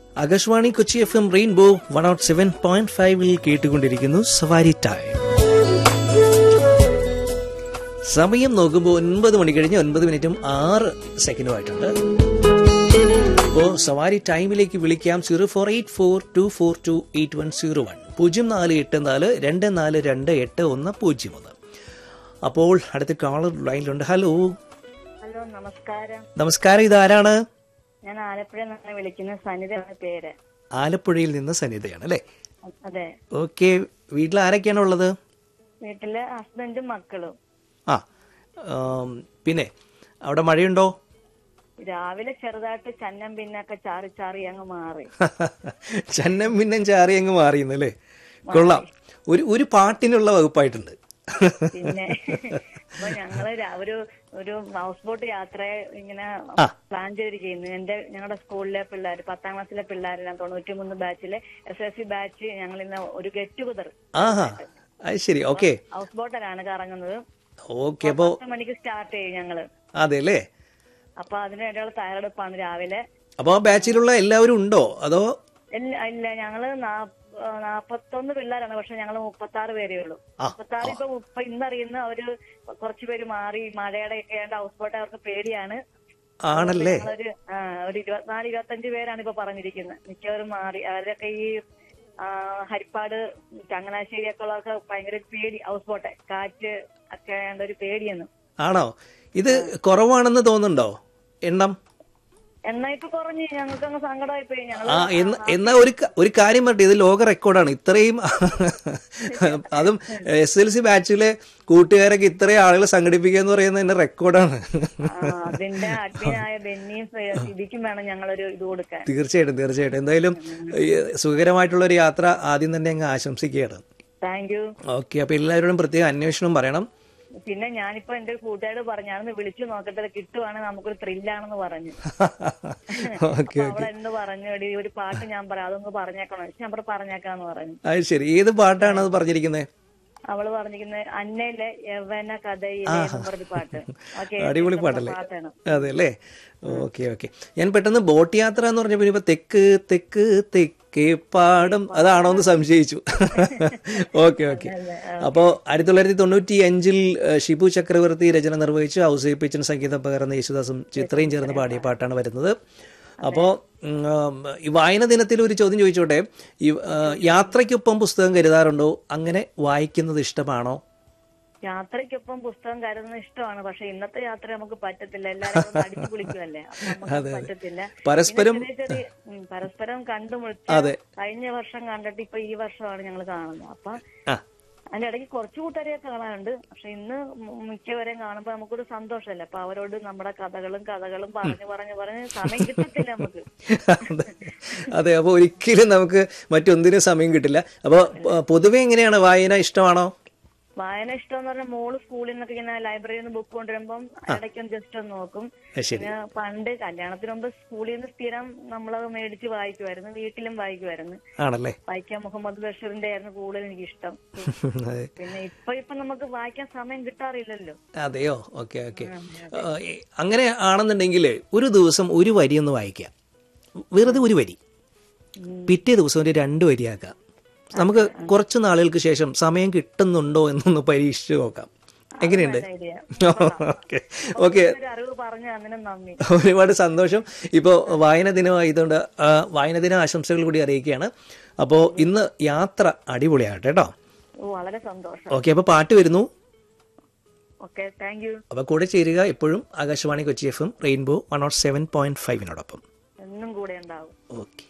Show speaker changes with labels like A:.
A: Akashvani Kochi F M Rainbow one aught seven point ഫൈവിൽ കേട്ടുകൊണ്ടിരിക്കുന്നു സവാരി ടൈം സമയം നോക്കുമ്പോൾ ഒൻപത് മണി കഴിഞ്ഞ് ഒൻപത് മിനിറ്റും ആറ് സെക്കൻഡും ആയിട്ടുണ്ട് അപ്പോ സവാരി ടൈമിലേക്ക് വിളിക്കാം zero four eight four two four two eight one zero one പൂജ്യം നാല് എട്ട് നാല് രണ്ട് നാല് രണ്ട് എട്ട് ഒന്ന് പൂജ്യം ഒന്ന് അപ്പോൾ അടുത്ത കാളർ ലൈനിലുണ്ട് ഹലോ
B: ഹലോ നമസ്കാരം
A: നമസ്കാരം ഇതാരാണ്
B: ഞാൻ ആലപ്പുഴ നിന്നാണ് വിളിക്കുന്നത് സനിത എന്ന പേര്
A: ആലപ്പുഴയിൽ നിന്ന് സനിതയാണ് അല്ലേ
B: അതെ
A: ഓക്കെ വീട്ടിൽ ആരൊക്കെയാണ് ഉള്ളത്
B: വീട്ടില് ഹസ്ബൻഡും മക്കളും
A: ആ ആം, പിന്നെ അവിടെ മഴയുണ്ടോ
B: രാവിലെ ചെറുതായിട്ട് ചന്നം പിന്നൊക്കെ ചാറി ചാറി അങ്ങ് മാറി
A: ചന്നം പിന്നം ചാറി അങ്ങ് മാറിയെന്നല്ലേ കൊള്ളാം ഒരു ഒരു പാട്ടിനുള്ള വകുപ്പായിട്ടുണ്ട്
B: പിന്നെ അപ്പൊ ഞങ്ങള് രാ- ഒരു ഒരു ഹൗസ് ബോട്ട് യാത്ര ഇങ്ങനെ
A: ആ.
B: പ്ലാൻ ചെയ്തിരിക്കുന്നു എന്റെ ഞങ്ങളുടെ സ്കൂളിലെ പിള്ളേർ പത്താം ക്ലാസ്സിലെ പിള്ളേരെല്ലാം തൊണ്ണൂറ്റി മൂന്ന് ബാച്ചിലെ എസ് എസ് സി ബാച്ച് ഞങ്ങൾ ഇന്ന് ഒരു ഗെറ്റ് ടുഗദർ
A: ആഹാ അത് ശരി ഓക്കെ
B: ഹൗസ് ബോട്ടിലാണ് കറങ്ങുന്നത്
A: ഓക്കെ അപ്പോ
B: പത്ത് മണിക്ക് സ്റ്റാർട്ട് ചെയ്യും ഞങ്ങള്
A: അതെ അല്ലേ
B: അപ്പൊ അതിന് വേണ്ടിയുള്ള തയ്യാറെടുപ്പാണ് രാവിലെ
A: അപ്പൊ ആ ബാച്ചിലുള്ള എല്ലാവരും ഉണ്ടോ അതോ
B: ഇല്ല ഇല്ല ഞങ്ങള് നാ- ആ, നാപ്പത്തൊന്ന് പിള്ളേരാണ് പക്ഷെ ഞങ്ങള് മുപ്പത്തി ആറ് പേരേ ഉള്ളൂ
A: ആ,
B: മുപ്പത്തി ആറ് ഇപ്പൊ ഇപ്പൊ ഇന്നറിയുന്ന അവര് കുറച്ച് പേര് മാറി മഴയുടെ ഒക്കെ ആയതുകൊണ്ട് ഹൗസ് ബോട്ട് അവർക്ക് പേടിയാണ്
A: ആണല്ലേ
B: ഞങ്ങളൊരു ആ, ഒരു ഇരുപത്തിനാല് ഇരുപത്തഞ്ച് പേരാണ് ഇപ്പൊ പറഞ്ഞിരിക്കുന്നത് മിക്കവരും മാറി അവരൊക്കെ ഈ ആ, ഹരിപ്പാട് ചങ്ങനാശ്ശേരി ഒക്കെ ഉള്ളവർക്ക് ഭയങ്കര പേടി ഹൗസ് ബോട്ടെ കാറ്റ് ഒക്കെ ആയതുകൊണ്ട് ഒരു പേടിയെന്ന്
A: ആണോ ഇത് കുറവാണെന്ന് തോന്നുന്നുണ്ടോ എണ്ണം
B: എന്നാ ഇപ്പൊ കുറഞ്ഞ് ഞങ്ങൾക്ക് അങ്ങ് സങ്കടമായി പോയി
A: ആ
B: ഞങ്ങള്
A: എന്ന എന്നാ ഒരു ക- ഒരു കാര്യം പറഞ്ഞിട്ട് ഇത് ലോക റെക്കോർഡാണ് ഇത്രയും അതും എസ് എൽ സി ബാച്ചിലെ കൂട്ടുകാരൊക്കെ ഇത്രയും ആളുകൾ സംഘടിപ്പിക്കുക എന്ന് പറയുന്നത് എന്റെ റെക്കോർഡാണ്
B: ആ, അതിന്റെ അഡ്മിനായ ബെന്നിയും സിബിക്കും വേണം ഞങ്ങളൊരു ഇത് കൊടുക്കാൻ
A: തീർച്ചയായിട്ടും തീർച്ചയായിട്ടും എന്തായാലും ഈ സുഖകരമായിട്ടുള്ള ഒരു യാത്ര ആദ്യം തന്നെ അങ്ങ് ആശംസിക്കുകയാണ്
B: താങ്ക് യു
A: ഓക്കെ അപ്പൊ എല്ലാവരോടും പ്രത്യേകം അന്വേഷണം പറയണം
B: പിന്നെ ഞാനിപ്പോ എന്റെ ഒരു കൂട്ടുകാരോട് പറഞ്ഞു ഞാനൊന്ന് വിളിച്ചു നോക്കട്ടെ കിട്ടുവാണെങ്കിൽ നമുക്കൊരു ത്രില്ലാണെന്ന് പറഞ്ഞു
A: ഓക്കെ
B: അപ്പൊ അവളെന്ന് പറഞ്ഞു എടി ഒരു പാട്ട് ഞാൻ പറയാം അതൊന്ന് പറഞ്ഞേക്കണം ഞാൻ പറഞ്ഞു പറഞ്ഞേക്കാന്ന് പറഞ്ഞു
A: അത് ശരി ഏത് പാട്ടാണ് അത് പറഞ്ഞിരിക്കുന്നത്
B: അവള് പറഞ്ഞിരിക്കുന്നത് അന്നയിലെ യവന കഥയിലെ എന്ന് പറഞ്ഞ പാട്ട് ഓക്കെ
A: അടിപൊളി പാട്ടല്ലേ
B: പാട്ടാണ്
A: അതെ അല്ലേ ഓക്കെ ഓക്കെ ഞാൻ പെട്ടെന്ന് ബോട്ട് യാത്ര എന്ന് പറഞ്ഞപ്പോ ഇനിയിപ്പോ തെക്ക് തെക്ക് തെക്കേ പാടം അതാണോ എന്ന് സംശയിച്ചു ഓക്കെ ഓക്കെ അപ്പോ ആയിരത്തി തൊള്ളായിരത്തി തൊണ്ണൂറ്റി അഞ്ചിൽ ഏഹ്, ഷിബു ചക്രവർത്തി രചന നിർവഹിച്ച് ഔസേപ്പിച്ചൻ സംഗീതം പകർന്ന യേശുദാസും ചിത്രയും ചേർന്ന് പാടിയ പാട്ടാണ് വരുന്നത് അപ്പോ ഉം, ആം, ഈ വായന ദിനത്തിൽ ഒരു ചോദ്യം ചോദിച്ചോട്ടെ ഈ ആ, യാത്രയ്ക്കൊപ്പം പുസ്തകം കരുതാറുണ്ടോ അങ്ങനെ വായിക്കുന്നത് ഇഷ്ടമാണോ
B: യാത്രയ്ക്കൊപ്പം പുസ്തകം കരുതുന്നത് ഇഷ്ടമാണ് പക്ഷെ ഇന്നത്തെ യാത്ര നമുക്ക് പറ്റത്തില്ല എല്ലാവരും ഒന്ന് അടിച്ചു പൊളിക്കുമല്ലേ അപ്പൊ നമുക്ക് പറ്റത്തില്ല
A: പരസ്പരം
B: ചെറിയ ചെറിയ ഉം, പരസ്പരം കണ്ടുമുട്ടി
A: അതെ.
B: കഴിഞ്ഞ വർഷം കണ്ടിട്ട് ഇപ്പൊ ഈ വർഷമാണ് ഞങ്ങൾ കാണുന്നത് അപ്പൊ
A: ആ
B: അതിന്റെ ഇടയ്ക്ക് കുറച്ച് കൂട്ടുകാരെ കാണാറുണ്ട് പക്ഷെ ഇന്ന് മു- മിക്കവരെയും കാണുമ്പോ നമുക്കൊരു സന്തോഷമല്ലേ അപ്പൊ അവരോട് നമ്മുടെ കഥകളും കഥകളും പറഞ്ഞു പറഞ്ഞു പറഞ്ഞ് സമയം കിട്ടത്തില്ല നമുക്ക്
A: അതെ. അതെ അപ്പൊ ഒരിക്കലും നമുക്ക് മറ്റൊന്നിനും സമയം കിട്ടില്ല അപ്പൊ പ- പൊതുവെ എങ്ങനെയാണ് വായന ഇഷ്ടമാണോ
B: വായന ഇഷ്ടം എന്ന് പറഞ്ഞാൽ മോള് സ്കൂളിൽ നിന്നൊക്കെ ഇങ്ങനെ ലൈബ്രറിയിൽ നിന്ന് ബുക്ക് കൊണ്ടുവരുമ്പം ഇടയ്ക്കൊന്ന് ജസ്റ്റ് ഒന്ന് നോക്കും
A: അത് ശരി
B: പിന്നെ പണ്ട് കല്യാണത്തിന് മുമ്പ് സ്കൂളിൽ നിന്ന് സ്ഥിരം നമ്മളത് മേടിച്ച് വായിക്കുമായിരുന്നു വീട്ടിലും വായിക്കുമായിരുന്നു
A: ആണല്ലേ
B: വായിക്കാൻ മുഹമ്മദ് ബഷീറിന്റെ ആയിരുന്നു കൂടുതൽ എനിക്ക് ഇഷ്ടം
A: അതെ.
B: പിന്നെ ഇപ്പൊ ഇപ്പൊ നമുക്ക് വായിക്കാൻ സമയം കിട്ടാറില്ലല്ലോ
A: അതെയോ ഓക്കെ ഓക്കെ അങ്ങനെ ആണെന്നുണ്ടെങ്കിൽ ഒരു ദിവസം ഒരു വരി ഒന്ന് വായിക്കാം വെറുതെ ഒരു വരി പിറ്റേ ദിവസം ഒരു രണ്ട് വരിയാക്കാം നമുക്ക് കുറച്ച് നാളുകൾക്ക് ശേഷം സമയം കിട്ടുന്നുണ്ടോ എന്നൊന്ന് പരീക്ഷിച്ച് നോക്കാം എങ്ങനെയുണ്ട്
B: ഐഡിയ
A: ഓക്കെ ഓക്കെ
B: ഒരു അറിവ് പറഞ്ഞു അതിന് നന്ദി
A: ഒരുപാട് സന്തോഷം ഇപ്പോൾ വായന ദിനമായതുകൊണ്ട് ആ, വായന ദിന ആശംസകൾ കൂടി അറിയിക്കുകയാണ് അപ്പോൾ ഇന്ന് യാത്ര അടിപൊളിയാകട്ടെ കേട്ടോ
B: ഓ വളരെ സന്തോഷം
A: ഓക്കെ അപ്പോൾ പാട്ട് വരുന്നു
B: ഓക്കെ താങ്ക് യു
A: അപ്പോൾ കൂടെ ചേരുക എപ്പോഴും Akashvani Kochi F M Rainbow one naught seven point ഫൈവിനോടൊപ്പം
B: എന്നും കൂടെ ഉണ്ടാവും
A: ഓക്കെ